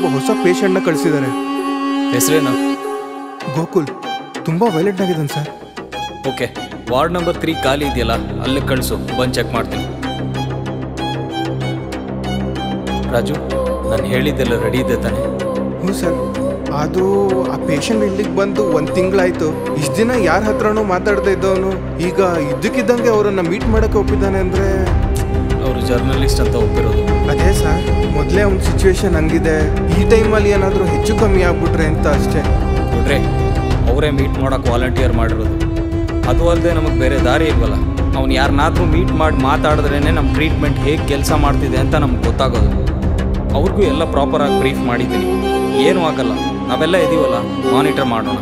ಒಬ್ಬ ಹೊಸ ಪೇಷಂಟ್ನ ಕಳಿಸಿದ್ದಾರೆ ಹೆಸರೇನು ಗೋಕುಲ್ ತುಂಬ ವೈಲೆಂಟ್ ಆಗಿದ್ದಾನೆ sir okay ward number three ಖಾಲಿ ಇದೆಯಲ್ಲ ಅಲ್ಲಿ ಕಳಿಸು ಬಂದು ಚೆಕ್ ಮಾಡ್ತೀನಿ ರಾಜು ನಾನು ಹೇಳಿದ್ದೆಲ್ಲ ರೆಡಿ ಇದೆ ತಾನೆ ಹ್ಞೂ ಸರ್ ಅದು ಆ ಪೇಷಂಟ್ ಇಲ್ಲಿಗೆ ಬಂದು ಒಂದು ತಿಂಗಳಾಯ್ತು ಇಷ್ಟು ದಿನ ಯಾರ ಹತ್ರನೂ ಮಾತಾಡದೇ ಇದ್ದವನು ಈಗ ಇದ್ದಕ್ಕಿದ್ದಂಗೆ ಅವರನ್ನು ಮೀಟ್ ಮಾಡೋಕ್ಕೆ ಒಪ್ಪಿದ್ದಾನೆ ಅಂದರೆ ಅವರು ಜರ್ನಲಿಸ್ಟ್ ಅಂತ ಒಪ್ಪಿರೋದು ಅದೇ ಸರ್ ಮೊದಲೇ ಅವ್ನ ಸಿಚುವೇಶನ್ ಹಂಗಿದೆ ಈ ಟೈಮಲ್ಲಿ ಏನಾದರೂ ಹೆಚ್ಚು ಕಮ್ಮಿ ಆಗ್ಬಿಟ್ರೆ ಅಂತ ಅಷ್ಟೇ ನೋಡ್ರೆ ಅವರೇ ಮೀಟ್ ಮಾಡೋಕೆ ವಾಲಂಟಿಯರ್ ಮಾಡಿರೋದು ಅದು ಅಲ್ಲದೆ ನಮಗೆ ಬೇರೆ ದಾರಿ ಇಲ್ವಲ್ಲ ಅವ್ನು ಯಾರನ್ನಾದ್ರೂ ಮೀಟ್ ಮಾಡಿ ಮಾತಾಡಿದ್ರೇ ನಮ್ಮ ಟ್ರೀಟ್ಮೆಂಟ್ ಹೇಗೆ ಕೆಲಸ ಮಾಡ್ತಿದೆ ಅಂತ ನಮ್ಗೆ ಗೊತ್ತಾಗೋದು ಅವ್ರಿಗೂ ಎಲ್ಲ ಪ್ರಾಪರಾಗಿ ಬ್ರೀಫ್ ಮಾಡಿದ್ದೀನಿ ಏನೂ ಆಗಲ್ಲ ನಾವೆಲ್ಲ ಇದೀವಲ್ಲ ಮಾನಿಟರ್ ಮಾಡೋಣ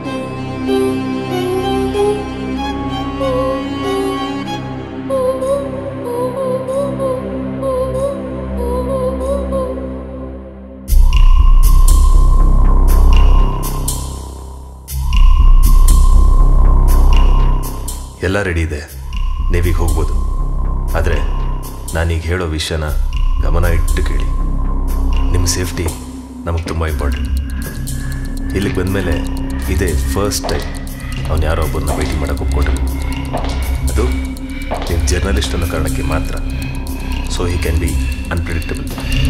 ಎಲ್ಲ ರೆಡಿ ಇದೆ ನೀವೀಗ ಹೋಗ್ಬೋದು ಆದರೆ ನಾನೀಗ ಹೇಳೋ ವಿಷಯನ ಗಮನ ಇಟ್ಟು ಕೇಳಿ ನಿಮ್ಮ ಸೇಫ್ಟಿ ನಮಗೆ ತುಂಬ ಇಂಪಾರ್ಟೆಂಟ್ ಇಲ್ಲಿಗೆ ಬಂದಮೇಲೆ ಇದೇ ಫಸ್ಟ್ ಟೈಮ್ ಅವ್ನು ಯಾರೋ ಒಬ್ಬರನ್ನ ಭೇಟಿ ಮಾಡೋಕೆ ಒಪ್ಕೊಂಡ್ರು ಅದು ನಿಮ್ಮ ಜರ್ನಲಿಸ್ಟ್ ಅನ್ನೋ ಕಾರಣಕ್ಕೆ ಮಾತ್ರ so he can be unpredictable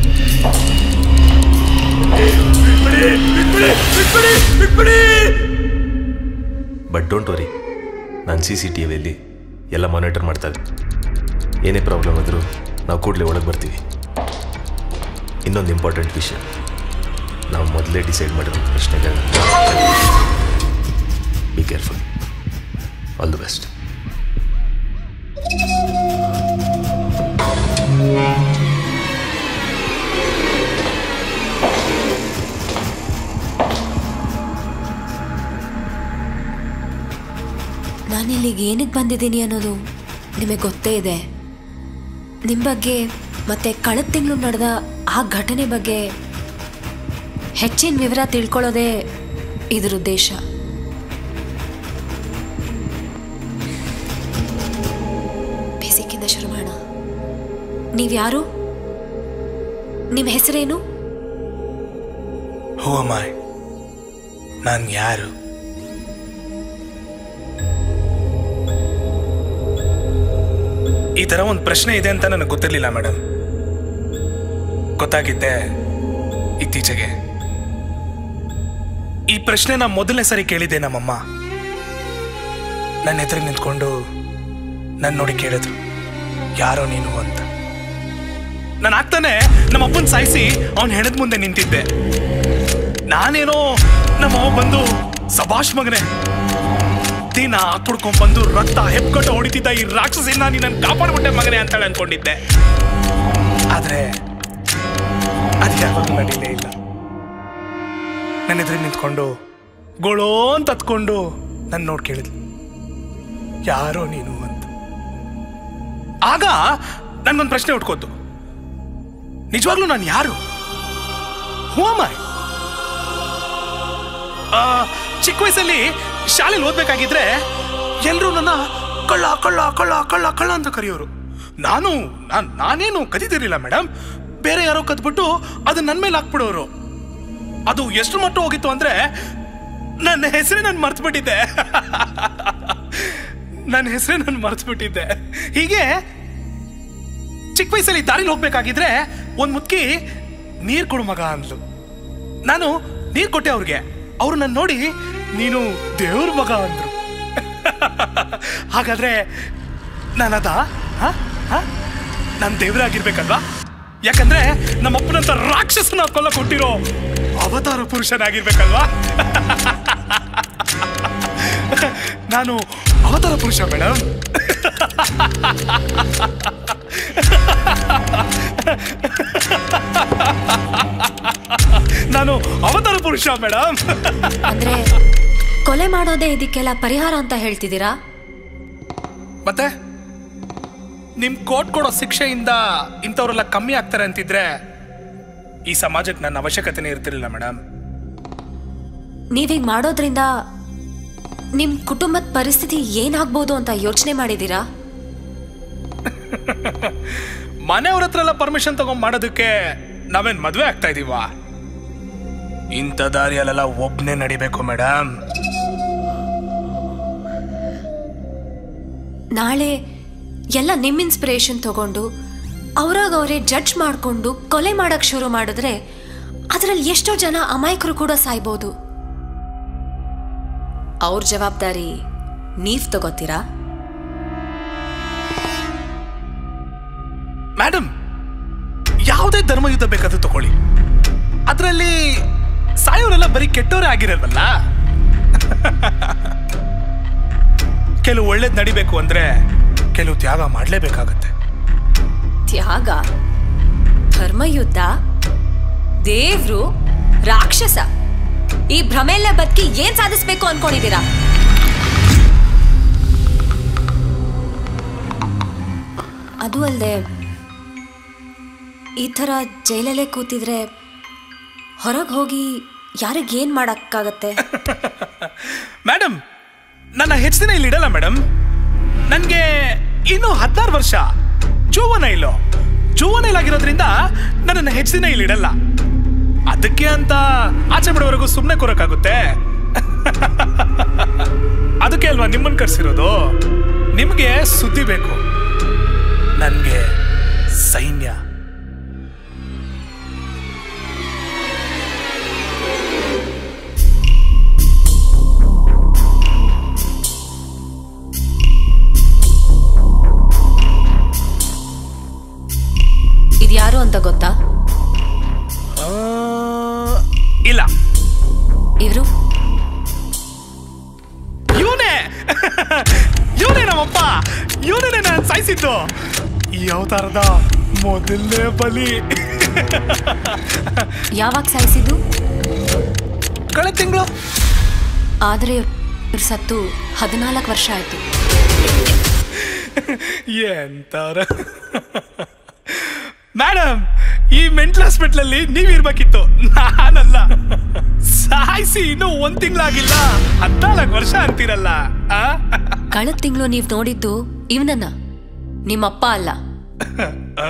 but don't worry ನಾನು ಸಿ ಸಿ ಟಿ ವಿಯಲ್ಲಿ ಎಲ್ಲ ಮಾನಿಟರ್ ಮಾಡ್ತಾ ಇದ್ದೆ ಏನೇ ಪ್ರಾಬ್ಲಮ್ ಆದರೂ ನಾವು ಕೂಡಲೇ ಒಳಗೆ ಬರ್ತೀವಿ ಇನ್ನೊಂದು ಇಂಪಾರ್ಟೆಂಟ್ ವಿಷಯ ನಾವು ಮೊದಲೇ ಡಿಸೈಡ್ ಮಾಡಿರೋ ಪ್ರಶ್ನೆಗಳನ್ನ be careful all the best ನಾನು ಇಲ್ಲಿಗೆ ಏನಕ್ಕೆ ಬಂದಿದ್ದೀನಿ ಅನ್ನೋದು ನಿಮಗೆ ಗೊತ್ತೇ ಇದೆ ನಿಮ್ಮ ಬಗ್ಗೆ ಮತ್ತೆ ಕಳೆದ ತಿಂಗಳು ನಡೆದ ಆ ಘಟನೆ ಬಗ್ಗೆ ಹೆಚ್ಚಿನ ವಿವರ ತಿಳ್ಕೊಳ್ಳೋದೇ ಇದ್ರ ಉದ್ದೇಶ ಬೇಸಿಕ್ಕಿಂದ ಶುರು ಮಾಡೋಣ ನೀವ್ಯಾರು ನಿಮ್ಮ ಹೆಸರೇನು ಹೂ ಅಮ್ಮಾಯ್ ನಾನು ಯಾರು ಈ ಥರ ಒಂದು ಪ್ರಶ್ನೆ ಇದೆ ಅಂತ ನನಗೆ ಗೊತ್ತಿರಲಿಲ್ಲ ಮೇಡಮ್ ಗೊತ್ತಾಗಿದ್ದೆ ಇತ್ತೀಚೆಗೆ ಈ ಪ್ರಶ್ನೆನ ಮೊದಲನೇ ಸರಿ ಕೇಳಿದ್ದೆ ನಮ್ಮಮ್ಮ ನನ್ನ ಎದುರಿಗೆ ನಿಂತ್ಕೊಂಡು ನನ್ನ ನೋಡಿ ಕೇಳಿದ್ರು ಯಾರೋ ನೀನು ಅಂತ ನಾನು ಆಗ್ತಾನೆ ನಮ್ಮ ಅಪ್ಪನ ಸಾಯಿಸಿ ಅವನ್ ಹೆಣದ ಮುಂದೆ ನಿಂತಿದ್ದೆ ನಾನೇನೋ ನಮ್ಮ ಅವ್ವ ಬಂದು ಸಭಾಷ್ ಮಗನೆ ದಿನ ಕುಡ್ಕೊಂಡ್ ಬಂದು ರಕ್ತ ಹೆಪ್ಕೊಟ್ಟು ಹೊಡಿತಿದ್ದ ಈ ರಾಕ್ಷಸಿನ ನೀನು ಕಾಪಾಡ್ಬಿಟ್ಟೆ ಮಗನೆ ಅಂತೇಳಿ ಅನ್ಕೊಂಡಿದ್ದೆ ಆದ್ರೆ ಅದು ಯಾವಾಗ ನಡೀಲೇ ಇಲ್ಲ ನನ್ನ ಎದುರಿಗೆ ನಿಂತ್ಕೊಂಡು ಗೋಳೋ ಅಂತ ಹತ್ಕೊಂಡು ನನ್ನ ನೋಡಿ ಕೇಳಿದ್ಲು ಯಾರೋ ನೀನು ಅಂತ ಆಗ ನನ್ಗೊಂದು ಪ್ರಶ್ನೆ ಉಟ್ಕೋತು ನಿಜವಾಗ್ಲೂ ನಾನು ಯಾರು ಹೂ ಐ ಚಿಕ್ಕ ವಯಸ್ಸಲ್ಲಿ ಶಾಲೆಲಿ ಓದ್ಬೇಕಾಗಿದ್ರೆ ಎಲ್ಲರೂ ನನ್ನ ಕಳ್ಳ ಕಳ್ಳ ಕಳ್ಳ ಕಳ್ಳ ಕಳ್ಳ ಅಂತ ಕರೆಯೋರು ನಾನು ನಾನ್- ನಾನೇನು ಕದಿತಿರ್ಲಿಲ್ಲ ಮೇಡಮ್ ಬೇರೆ ಯಾರೋ ಕದ್ಬಿಟ್ಟು ಅದನ್ನ ನನ್ನ ಮೇಲೆ ಹಾಕ್ಬಿಡೋರು ಅದು ಎಷ್ಟು ಮಟ್ಟ ಹೋಗಿತ್ತು ಅಂದ್ರೆ ನನ್ನ ಹೆಸರೇ ನಾನು ಮರ್ತ್ಬಿಟ್ಟಿದ್ದೆ ನನ್ನ ಹೆಸರೇ ನಾನು ಮರ್ತ್ಬಿಟ್ಟಿದ್ದೆ ಹೀಗೆ ಚಿಕ್ಕ ವಯಸ್ಸಲ್ಲಿ ದಾರಿಲಿ ಹೋಗ್ಬೇಕಾಗಿದ್ರೆ ಒಂದ್ ಮುತ್ಕಿ ನೀರ್ ಕೊಡು ಮಗ ಅಂದ್ಲು ನಾನು ನೀರ್ ಕೊಟ್ಟೆ ಅವ್ರಿಗೆ ಅವ್ರು ನನ್ನ ನೋಡಿ ನೀನು ದೇವ್ರ ಮಗ ಅಂದ್ರು ಹಾಗಾದ್ರೆ ನಾನದ ನಾನು ದೇವರಾಗಿರ್ಬೇಕಲ್ವಾ ಯಾಕಂದ್ರೆ ನಮ್ಮ ಅಪ್ಪನಂತ ರಾಕ್ಷಸನ ಕೊಲ್ಲ ಕೊಟ್ಟಿರೋ ಅವತಾರ ಪುರುಷನಾಗಿರ್ಬೇಕಲ್ವಾ ನಾನು ಅವತಾರ ಪುರುಷ ಮೇಡಮ್ ನಾನು ಅವತಾರ ಪುರುಷ ಮೇಡಮ್ ಅಂದ್ರೆ ಕೊಲೆ ಮಾಡೋದೇ ಇದಕ್ಕೆಲ್ಲ ಪರಿಹಾರ ಅಂತ ಹೇಳ್ತಿದ್ದೀರಾ ಮತ್ತೆ ನಿಮ್ ಕೋರ್ಟ್ ಕೊಡೋ ಶಿಕ್ಷೆಯಿಂದ ಇಂಥವ್ರೆಲ್ಲ ಕಮ್ಮಿ ಆಗ್ತಾರೆ ಅಂತಿದ್ರೆ ಈ ಸಮಾಜಕ್ಕೆ ನನ್ನ ಅವಶ್ಯಕತೆನೇ ಇರ್ತಿರ್ಲಿಲ್ಲ ಮೇಡಮ್ ನೀವೀಗ ಮಾಡೋದ್ರಿಂದ ನಿಮ್ ಕುಟುಂಬದ ಪರಿಸ್ಥಿತಿ ಏನಾಗ್ಬೋದು ಅಂತ ಯೋಚನೆ ಮಾಡಿದ್ದೀರಾ ಮನೆಯವ್ರ ಹತ್ರ ಎಲ್ಲ ಪರ್ಮಿಷನ್ ತಗೊಂಡ್ ಮಾಡೋದಕ್ಕೆ ನಾವೇನ್ ಮದ್ವೆ ಆಗ್ತಾ ಇದೀವಾ ಇಂಥ ದಾರಿಯಲ್ಲೆಲ್ಲ ಒಬ್ನೇ ನಡಿಬೇಕು ಮೇಡಮ್ ನಾಳೆ ಎಲ್ಲ ನಿಮ್ಮ ಇನ್ಸ್ಪಿರೇಷನ್ ತಗೊಂಡು ಅವ್ರಾಗ ಅವರೇ ಜಡ್ಜ್ ಮಾಡಿಕೊಂಡು ಕೊಲೆ ಮಾಡಕ್ ಶುರು ಮಾಡಿದ್ರೆ ಅದರಲ್ಲಿ ಎಷ್ಟೋ ಜನ ಅಮಾಯಕರು ಕೂಡ ಸಾಯ್ಬೋದು ಅವ್ರ ಜವಾಬ್ದಾರಿ ನೀವ್ ತಗೋತೀರಾ ಮೇಡಮ್ ಯಾವುದೇ ಧರ್ಮಯುದ್ಧ ಬೇಕಾದ್ರೂ ತಗೊಳ್ಳಿ ಅದರಲ್ಲಿ ಸಾಯೋರೆಲ್ಲ ಬರೀ ಕೆಟ್ಟವರೇ ಆಗಿರಲ್ವಲ್ಲ ಕೆಲವು ಒಳ್ಳೇದ್ ನಡಿಬೇಕು ಅಂದ್ರೆ ಕೆಲವು ತ್ಯಾಗ ಮಾಡ್ಲೇಬೇಕಾಗತ್ತೆ ತ್ಯಾಗ ಧರ್ಮಯುದ್ಧ ದೇವ್ರು ರಾಕ್ಷಸ ಈ ಭ್ರಮೆಲ್ಲ ಬದುಕಿ ಏನ್ ಸಾಧಿಸ್ಬೇಕು ಅನ್ಕೊಂಡಿದ್ದೀರಾ ಅದು ಅಲ್ಲದೆ ಈ ಥರ ಜೈಲಲ್ಲೇ ಕೂತಿದ್ರೆ ಹೊರಗೆ ಹೋಗಿ ಯಾರಿಗೆ ಏನು ಮಾಡೋಕ್ಕಾಗತ್ತೆ ಮೇಡಮ್ ನನ್ನ ಹೆಚ್ಚು ದಿನ ಇಲ್ಲಿ ಇಡಲ್ಲ ಮೇಡಮ್ ನನಗೆ ಇನ್ನು ಹದಿನಾರು ವರ್ಷ ಜೋವನೈಲು ಜೋವನೈಲ್ ಆಗಿರೋದ್ರಿಂದ ನನ್ನನ್ನು ಹೆಚ್ಚು ದಿನ ಇಲ್ಲಿ ಇಡಲ್ಲ ಅದಕ್ಕೆ ಅಂತ ಆಚೆ ಬಿಡೋವರೆಗೂ ಸುಮ್ಮನೆ ಕೂರಕ್ಕಾಗುತ್ತೆ ಅದಕ್ಕೆ ಅಲ್ವಾ ನಿಮ್ಮನ್ನು ಕರ್ಸಿರೋದು ನಿಮಗೆ ಸುದ್ದಿ ಬೇಕು ನನಗೆ ಸೈನ್ಯ ಇದು ಯಾರು ಅಂತ ಗೊತ್ತಾ ಆ, ಇಲ್ಲ ಇವರು ಇವನೇ ಇವನೇ ನಮ್ಮಪ್ಪ ಇವನೇ ನಾನು ಸಾಯಿಸಿದ್ದು ಈ ಅವತಾರದ ಮೊದಲನೇ ಬಲಿ ಯಾವಾಗ ಸಾಯಿಸಿದ್ದು ಕಳೆದ ತಿಂಗಳು ಆದರೆ ಇವ್ರು ಸತ್ತು ಹದಿನಾಲ್ಕು ವರ್ಷ ಆಯಿತು ಎಂತಾರ ಮೇಡಮ್ ಈ ಮೆಂಟಲ್ ಹಾಸ್ಪಿಟ್ಲಲ್ಲಿ ನೀವಿರ್ಬೇಕಿತ್ತು ನಾನಲ್ಲ ಸಾಯಿಸಿ ಇನ್ನೂ ಒಂದ್ ತಿಂಗಳಾಗಿಲ್ಲ ಹದಿನಾಲ್ಕು ವರ್ಷ ಅಂತೀರಲ್ಲ ಆ? ಕಳೆದ ತಿಂಗಳು ನೀವು ನೋಡಿದ್ದು ಇವನನ್ನ ನಿಮ್ಮಪ್ಪ ಅಲ್ಲ ಆ?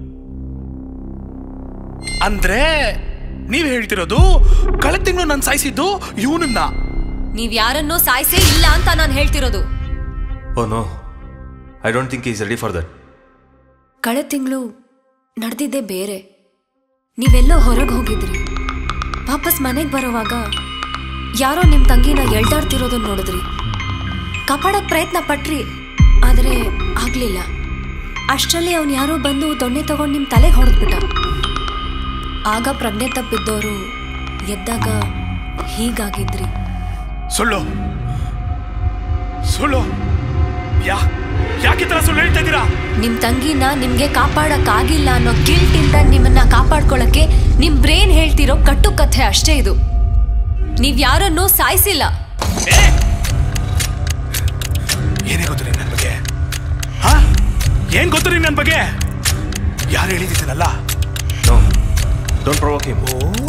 ಅಂದ್ರೆ ನೀವ್ ಹೇಳ್ತಿರೋದು ಕಳೆದ ತಿಂಗಳು ನಾನು ಸಾಯಿಸಿದ್ದು ಇವನನ್ನ ನೀವ್ ಯಾರನ್ನೂ ಸಾಯಿಸೇ ಇಲ್ಲ ಅಂತ ನಾನು ಹೇಳ್ತಿರೋದು oh no I don't think is ready for that ಕಳೆದ ತಿಂಗಳು ನಡೆದಿದ್ದೇ ಬೇರೆ ನೀವೆಲ್ಲೋ ಹೊರಗೆ ಹೋಗಿದ್ರಿ ವಾಪಸ್ ಮನೆಗೆ ಬರೋವಾಗ ಯಾರೋ ನಿಮ್ಮ ತಂಗಿನ ಎಳ್ದಾಡ್ತಿರೋದನ್ನ ನೋಡಿದ್ರಿ ಕಾಪಾಡಕ್ ಪ್ರಯತ್ನ ಪಟ್ರಿ ಆದರೆ ಆಗ್ಲಿಲ್ಲ ಅಷ್ಟರಲ್ಲಿ ಅವನು ಯಾರೋ ಬಂದು ದೊಣ್ಣೆ ತಗೊಂಡು ನಿಮ್ಮ ತಲೆಗೆ ಹೊಡೆದ್ಬಿಟ್ಟ ಆಗ ಪ್ರಜ್ಞೆ ತಪ್ಪಿದ್ದವರು ಎದ್ದಾಗ ಹೀಗಾಗಿದ್ರಿ ಸುಳ್ಳು ಸುಳ್ಳು ಯಾ ಯಾಕೆ ಈ ತರ ಸುಳ್ಳು ಹೇಳ್ತಾ ಇದ್ದೀರಾ ನಿಮ್ ತಂಗಿನ ನಿಮ್ಗೆ ಕಾಪಾಡಕ್ಕಾಗಿಲ್ಲ ಅನ್ನೋ ಗಿಲ್ಟ್ ಇಂದ ನಿಮ್ಮನ್ನ ಕಾಪಾಡ್ಕೊಳಕ್ಕೆ ನಿಮ್ ಬ್ರೇನ್ ಹೇಳ್ತಿರೋ ಕಟ್ಟು ಕಥೆ ಅಷ್ಟೇ ಇದು ನೀವ್ ಯಾರನ್ನೂ ಸಾಯಿಸಿಲ್ಲ ಏ! ಏನೇ ಗೊತ್ತು ನಿನ್ ನನ್ ಬಗ್ಗೆ ಹಾ ಏನ್ ಗೊತ್ತು ನಿನ್ ನನ್ ಬಗ್ಗೆ ಯಾರು ಹೇಳಿದ್ದೀನಲ್ಲ ನೋ ಡೋಂಟ್ ಪ್ರೊವೋಕ್ ಹಿಮ್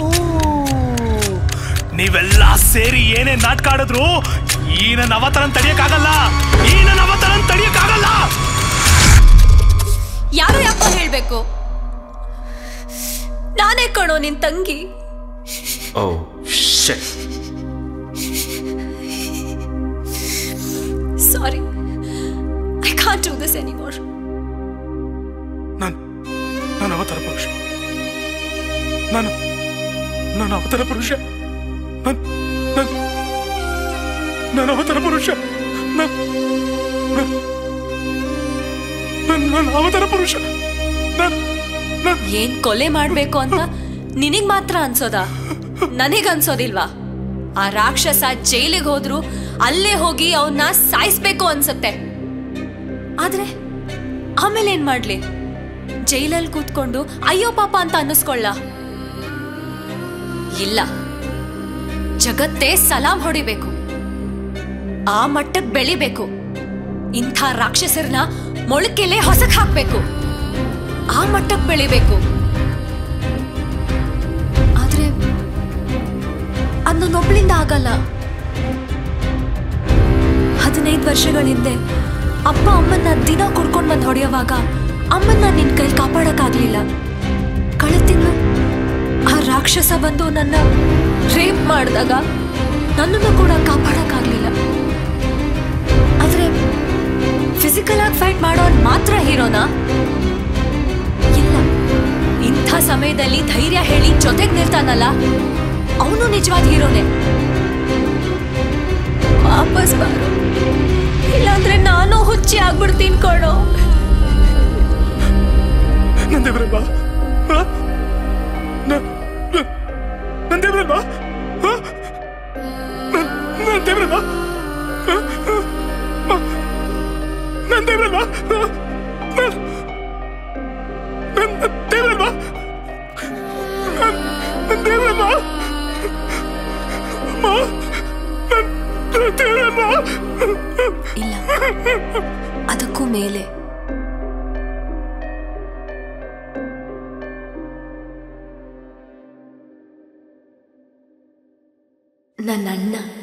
ನೀವೆಲ್ಲ ಸೇರಿ ಏನೇ ನಾಟಕ ಆಡಿದ್ರು ಈ ನನ್ನ ಅವತಾರನ್ ತಡಿಯಕ್ಕಾಗಲ್ಲ ಈ ನನ್ನ ಅವತಾರನ್ ತಡಿಯಕ್ಕಾಗಲ್ಲ ಯಾರು ಯಾಕೋ ಹೇಳ್ಬೇಕು ನಾನೇ ಕಣೋ ನಿನ್ ತಂಗಿ oh shit sorry I can't do this anymore ನಾನು ನಾನು ಅವತಾರ ಪುರುಷ ನಾನು ನಾನು ಅವತಾರ ಪುರುಷ ನಾನು ನಾನು ನಾನು ಅವತಾರ ಪುರುಷ ನಾನು ನಾನು ನಾನು ಅವತಾರ ಪುರುಷ ನಾನು ನಾನು ಏನ್ ಕೊಲೆ ಮಾಡ್ಬೇಕು ಅಂತ ನಿನಗ್ ಮಾತ್ರ ಅನ್ಸೋದಾ ನನಗ್ ಅನ್ಸೋದಿಲ್ವಾ ಆ ರಾಕ್ಷಸ ಜೈಲಿಗೆ ಹೋದ್ರು ಅಲ್ಲೇ ಹೋಗಿ ಅವನ್ನ ಸಾಯಿಸ್ಬೇಕು ಅನ್ಸತ್ತೆ ಆದ್ರೆ ಆಮೇಲೆ ಏನ್ ಮಾಡ್ಲಿ ಜೈಲಲ್ಲಿ ಕೂತ್ಕೊಂಡು ಅಯ್ಯೋ ಪಾಪ ಅಂತ ಅನ್ನಿಸ್ಕೊಳ್ಳ ಇಲ್ಲ ಜಗತ್ತೇ ಸಲಾಂ ಹೊಡಿಬೇಕು ಆ ಮಟ್ಟಕ್ಕೆ ಬೆಳಿಬೇಕು ಇಂಥ ರಾಕ್ಷಸರನ್ನ ಮೊಳಕೆಲೆ ಹೊಸಕ್ ಹಾಕ್ಬೇಕು ಆ ಮಟ್ಟಕ್ಕೆ ಬೆಳಿಬೇಕು ಆದ್ರೆ ಅದ್ ನನ್ನೊಬ್ಳಿಂದ ಆಗಲ್ಲ ಹದಿನೈದು ವರ್ಷಗಳ ಹಿಂದೆ ಅಪ್ಪ ಅಮ್ಮನ್ನ ದಿನ ಕುಡ್ಕೊಂಡ್ ಬಂದು ಹೊಡೆಯುವಾಗ ಅಮ್ಮನ್ನ ನಿನ್ ಕೈ ಕಾಪಾಡಕ್ಕಾಗ್ಲಿಲ್ಲ ಕಳೆದ ತಿಂಗಳು ಆ ರಾಕ್ಷಸ ಬಂದು ನನ್ನ ರೇಪ್ ಮಾಡಿದಾಗ ನನ್ನನ್ನು ಕೂಡ ಕಾಪಾಡಕ್ಕಾಗ್ಲಿಲ್ಲ ಆದ್ರೆ ಫಿಸಿಕಲ್ ಆಗಿ ಫೈಟ್ ಮಾಡೋನ್ ಮಾತ್ರ ಹೀರೋನಾ ಇಲ್ಲ ಇಂಥ ಸಮಯದಲ್ಲಿ ಧೈರ್ಯ ಹೇಳಿ ಜೊತೆಗ್ ನಿಲ್ತಾನಲ್ಲ ಅವನು ನಿಜವಾದ ಹೀರೋನೇ ವಾಪಸ್ ಬಾರು ಇಲ್ಲಾಂದ್ರೆ ನಾನು ಹುಚ್ಚಿ ಆಗ್ಬಿಡ್ತೀನಿ ಕೊಡೋ ನಂದೇವ್ರಲ್ವ ನಂದೇವ್ರಲ್ವ ನಂದೇವ್ರಲ್ವ ನಂದೇವ್ರಲ್ವ ನಂದೇವ್ರಲ್ವ ನಂದೇವ್ರಲ್ವ ನಂದೇವ್ರಲ್ವ ಇಲ್ಲ ಅದಕ್ಕೂ ಮೇಲೆ ನನ್ನ ಅಣ್ಣ